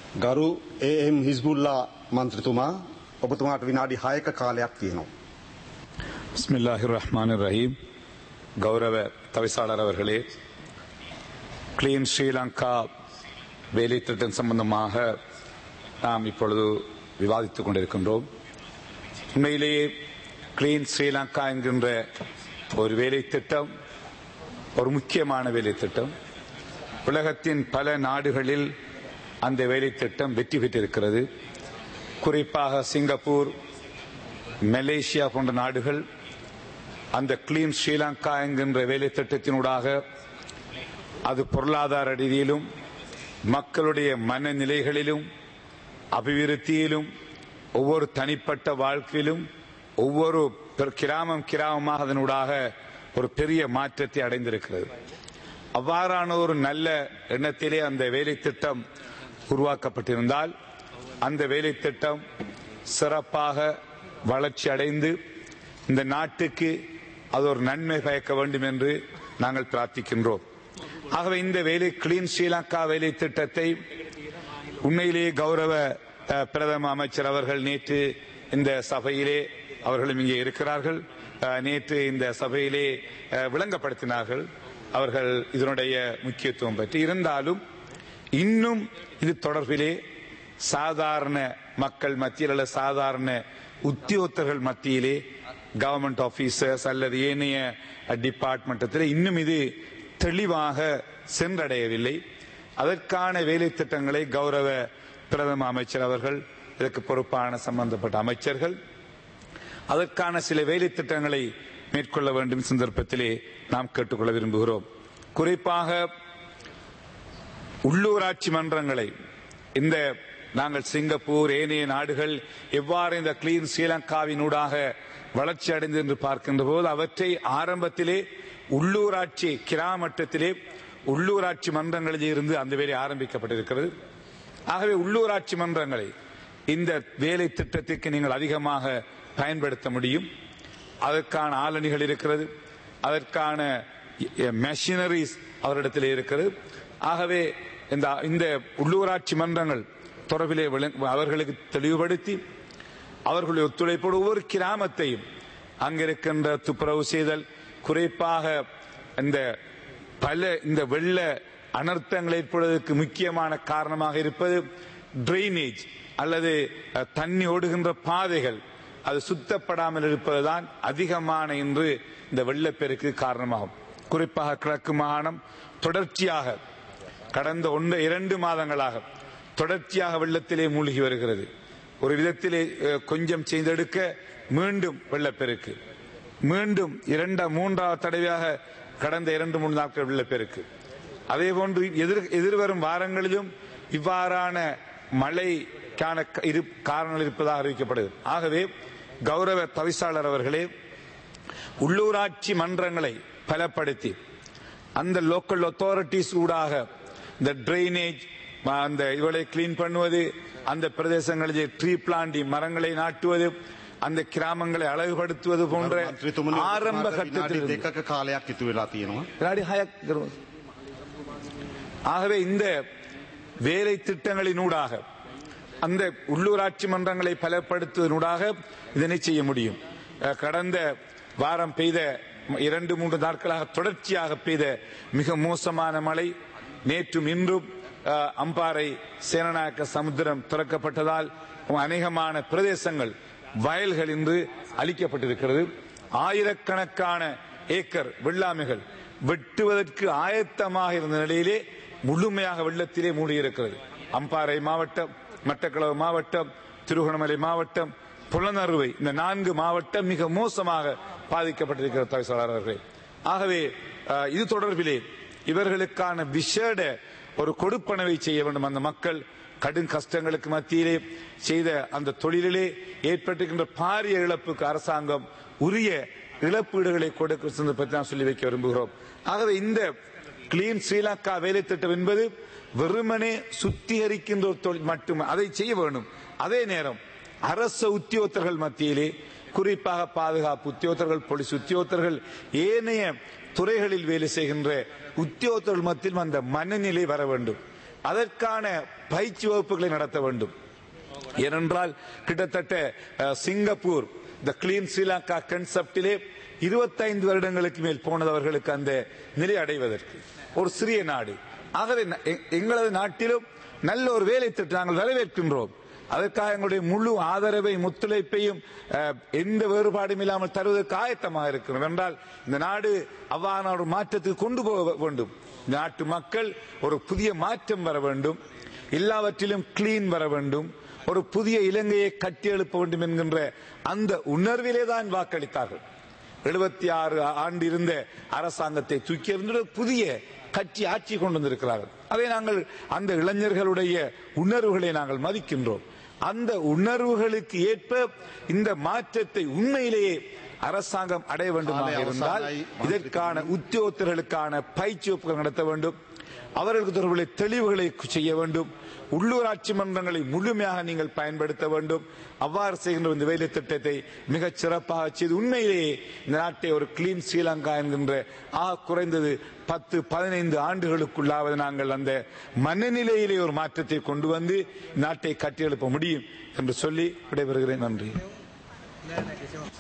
ගරු ඒ.එම්. හිස්බුල්ලා මන්ත්‍රතුමා ඔබතුමාට විනාඩි 6ක කාලයක් තියෙනවා. பிஸ்மில்லாஹிர் ரஹ்மான் ரஹீம் கௌரவ தவிசாளர் அவர்களே கிளீன் ஸ்ரீலங்கா வேலை திட்டம் சம்பந்தமாக நாம் இப்பொழுது விவாதித்துக் கொண்டிருக்கின்றோம் உண்மையிலேயே கிளீன் ஸ்ரீலங்கா என்கின்ற ஒரு வேலை திட்டம் ஒரு முக்கியமான வேலை திட்டம் உலகத்தின் பல நாடுகளில் அந்த வேலை திட்டம் வெற்றி பெற்றிருக்கிறது குறிப்பாக சிங்கப்பூர் மலேசியா போன்ற நாடுகள் அந்த கிளீன் ஸ்ரீலங்கா என்கின்ற வேலை திட்டத்தினூடாக அது பொருளாதார ரீதியிலும் மக்களுடைய மனநிலைகளிலும் அபிவிருத்தியிலும் ஒவ்வொரு தனிப்பட்ட வாழ்க்கையிலும் ஒவ்வொரு பெரு- கிராமம் கிராமமாக அதனூடாக ஒரு பெரிய மாற்றத்தை அடைந்திருக்கிறது அவ்வாறான ஒரு நல்ல எண்ணத்திலே அந்த வேலை திட்டம் உருவாக்கப்பட்டிருந்தால் அந்த வேலை திட்டம் சிறப்பாக வளர்ச்சி அடைந்து இந்த நாட்டுக்கு அது ஒரு நன்மை பயக்க வேண்டும் என்று நாங்கள் பிரார்த்திக்கின்றோம் ஆகவே இந்த வேலை கிளீன் ஸ்ரீலங்கா வேலை திட்டத்தை உண்மையிலேயே கௌரவ அஹ், பிரதம அமைச்சர் அவர்கள் நேற்று இந்த சபையிலே அவர்களும் இங்கே இருக்கிறார்கள் அஹ், நேற்று இந்த சபையிலே அஹ், விளங்கப்படுத்தினார்கள் அவர்கள் இதனுடைய முக்கியத்துவம் பற்றி இருந்தாலும் இன்னும் இது தொடர்பிலே சாதாரண மக்கள் மத்தியில் அல்லது சாதாரண உத்தியோகத்தர்கள் மத்தியிலே கவர்மெண்ட் ஆபீசர்ஸ் அல்லது ஏனைய டிபார்ட்மெண்டத்தில் இன்னும் இது தெளிவாக சென்றடையவில்லை அதற்கான வேலை திட்டங்களை கௌரவ பிரதம அமைச்சர் அவர்கள் இதற்கு பொறுப்பான சம்பந்தப்பட்ட அமைச்சர்கள் அதற்கான சில வேலை திட்டங்களை மேற்கொள்ள வேண்டும் சந்தர்ப்பத்திலே நாம் கேட்டுக்கொள்ள விரும்புகிறோம் குறிப்பாக உள்ளூராட்சி மன்றங்களை இந்த நாங்கள் சிங்கப்பூர் ஏனைய நாடுகள் எவ்வாறு இந்த கிளீன் ஸ்ரீலங்காவினூடாக வளர்ச்சி அடைந்து என்று பார்க்கின்ற போது அவற்றை ஆரம்பத்திலே உள்ளூராட்சி கிராமட்டத்திலே உள்ளூராட்சி மன்றங்களில் இருந்து அந்த வேலை ஆரம்பிக்கப்பட்டிருக்கிறது ஆகவே உள்ளூராட்சி மன்றங்களை இந்த வேலை திட்டத்திற்கு நீங்கள் அதிகமாக பயன்படுத்த முடியும் அதற்கான ஆளணிகள் இருக்கிறது அதற்கான மெஷினரிஸ் அவரிடத்தில் இருக்கிறது ஆகவே இந்த இந்த உள்ளூராட்சி மன்றங்கள் தொடர்பிலே விளங்க- அவர்களுக்கு தெளிவுபடுத்தி அவர்களுடைய ஒத்துழைப்போடு ஒவ்வொரு கிராமத்தையும் அங்கிருக்கின்ற துப்புரவு செய்தல் குறிப்பாக இந்த பல இந்த வெள்ள அனர்த்தங்கள் ஏற்படுவதற்கு முக்கியமான காரணமாக இருப்பது ட்ரைனேஜ் அல்லது அஹ், தண்ணி ஓடுகின்ற பாதைகள் அது சுத்தப்படாமல் இருப்பதுதான் அதிகமான இன்று இந்த வெள்ளப்பெருக்கு காரணமாகும் குறிப்பாக கிழக்கு மாகாணம் தொடர்ச்சியாக கடந்த ஒன்று இரண்டு மாதங்களாக தொடர்ச்சியாக வெள்ளத்திலே மூழ்கி வருகிறது ஒரு விதத்திலே அஹ், கொஞ்சம் செய்தெடுக்க மீண்டும் வெள்ளப்பெருக்கு மீண்டும் இரண்டாம் மூன்றாவது தடவையாக கடந்த இரண்டு மூன்று நாட்கள் வெள்ளப்பெருக்கு அதே போன்று எதிர் எதிர்வரும் வாரங்களிலும் இவ்வாறான மழைக்கான க- இரு காரணங்கள் இருப்பதாக அறிவிக்கப்படுது ஆகவே கௌரவ தவிசாளர் அவர்களே உள்ளூராட்சி மன்றங்களை பலப்படுத்தி அந்த லோக்கல் அத்தாரிட்டிஸ் ஊடாக இந்த ட்ரைனேஜ் அந்த இவளை கிளீன் பண்ணுவது அந்த பிரதேசங்களில் ட்ரீ பிளாண்டி மரங்களை நாட்டுவது அந்த கிராமங்களை அழகுபடுத்துவது போன்ற මන්ත්‍රතුමනි ஆரம்ப ඔබතුමාට විනාඩි கட்டத்தில் இருந்து- දෙකක කාලයක් ඉතුරු වෙලා තියෙනවා. வினாடி ஹாயக் தருவோம். ஆகவே இந்த வேலை திட்டங்களினூடாக அந்த உள்ளூராட்சி மன்றங்களை பலப்படுத்துவதனூடாக இதனை செய்ய முடியும் அஹ், கடந்த வாரம் பெய்த இரண்டு மூன்று நாட்களாக தொடர்ச்சியாக பெய்த மிக மோசமான மழை நேற்றும் இன்றும் அஹ், அம்பாறை சேனநாயக்க சமுத்திரம் திறக்கப்பட்டதால் அநேகமான பிரதேசங்கள் வயல்கள் இன்று அளிக்கப்பட்டிருக்கிறது ஆயிரக்கணக்கான ஏக்கர் வெள்ளாமைகள் வெட்டுவதற்கு ஆயத்தமாக இருந்த நிலையிலே முழுமையாக வெள்ளத்திலே மூழ்கியிருக்கிறது அம்பாறை மாவட்டம் மட்டக்களவு மாவட்டம் திருகோணமலை மாவட்டம் புலனறுவை இந்த நான்கு மாவட்டம் மிக மோசமாக பாதிக்கப்பட்டிருக்கிற தகவலாளர் அவர்களே ஆகவே அஹ், இது தொடர்பிலே இவர்களுக்கான விசேட ஒரு கொடுப்பனவை செய்ய வேண்டும் அந்த மக்கள் கடும் கஷ்டங்களுக்கு மத்தியிலே செய்த அந்த தொழிலிலே ஏற்பட்டிருக்கின்ற பாரிய இழப்புக்கு அரசாங்கம் உரிய இழப்பீடுகளை கொடுக்க பற்றி நான் சொல்லி வைக்க விரும்புகிறோம் ஆகவே இந்த கிளீன் ஸ்ரீலங்கா வேலை திட்டம் என்பது வெறுமனே சுத்திகரிக்கின்ற ஒரு தொழில் மட்டும் அதை செய்ய வேண்டும் அதே நேரம் அரசு உத்தியோகத்தர்கள் மத்தியிலே குறிப்பாக பாதுகாப்பு உத்தியோகத்தர்கள் போலீஸ் உத்தியோகத்தர்கள் ஏனைய துறைகளில் வேலை செய்கின்ற உத்தியோகத்தர்கள் மத்தியில் அந்த மனநிலை வர வேண்டும் அதற்கான பயிற்சி வகுப்புகளை நடத்த வேண்டும் ஏனென்றால் கிட்டத்தட்ட அஹ், சிங்கப்பூர் த கிளீன் ஸ்ரீலங்கா கன்செப்டிலே இருபத்தைந்து வருடங்களுக்கு மேல் போனதவர்களுக்கு அந்த நிலை அடைவதற்கு ஒரு சிறிய நாடு ஆகவே ந- எ- எங்களது நாட்டிலும் நல்ல ஒரு வேலை திட்டம் நாங்கள் வரவேற்கின்றோம் அதற்காக எங்களுடைய முழு ஆதரவை முத்துழைப்பையும் அஹ், எந்த வேறுபாடும் இல்லாமல் தருவதற்கு ஆயத்தமாக இருக்கிறோம் என்றால் இந்த நாடு அவ்வாறான ஒரு மாற்றத்துக்கு கொண்டு போக வேண்டும் இந்த நாட்டு மக்கள் ஒரு புதிய மாற்றம் வர வேண்டும் எல்லாவற்றிலும் கிளீன் வர வேண்டும் ஒரு புதிய இலங்கையை கட்டி எழுப்ப வேண்டும் என்கின்ற அந்த உணர்விலே தான் வாக்களித்தார்கள் எழுபத்தி ஆறு ஆண்டு இருந்த அரசாங்கத்தை தூக்கி எறிந்து புதிய கட்சி ஆட்சி கொண்டு வந்திருக்கிறார்கள் அதை நாங்கள் அந்த இளைஞர்களுடைய உணர்வுகளை நாங்கள் மதிக்கின்றோம் அந்த உணர்வுகளுக்கு ஏற்ப இந்த மாற்றத்தை உண்மையிலேயே அரசாங்கம் அடைய வேண்டுமாக காலை இருந்தால் அவசானாய் இதற்கான உத்தியோகத்தர்களுக்கான பயிற்சி வகுப்புகள் நடத்த வேண்டும் அவர்களுக்கு தொடர்புடைய தெளிவுகளை செய்ய வேண்டும் உள்ளூராட்சி மன்றங்களை முழுமையாக நீங்கள் பயன்படுத்த வேண்டும் அவ்வாறு செய்கின்ற இந்த வேலை திட்டத்தை மிகச் சிறப்பாக செய்து உண்மையிலேயே இந்த நாட்டை ஒரு கிளீன் ஸ்ரீலங்கா என்கின்ற ஆ குறைந்தது பத்து பதினைந்து ஆண்டுகளுக்குள்ளாவது நாங்கள் அந்த மனநிலையிலே ஒரு மாற்றத்தை கொண்டு வந்து நாட்டை கட்டியெழுப்ப முடியும் என்று சொல்லி விடைபெறுகிறேன் நன்றி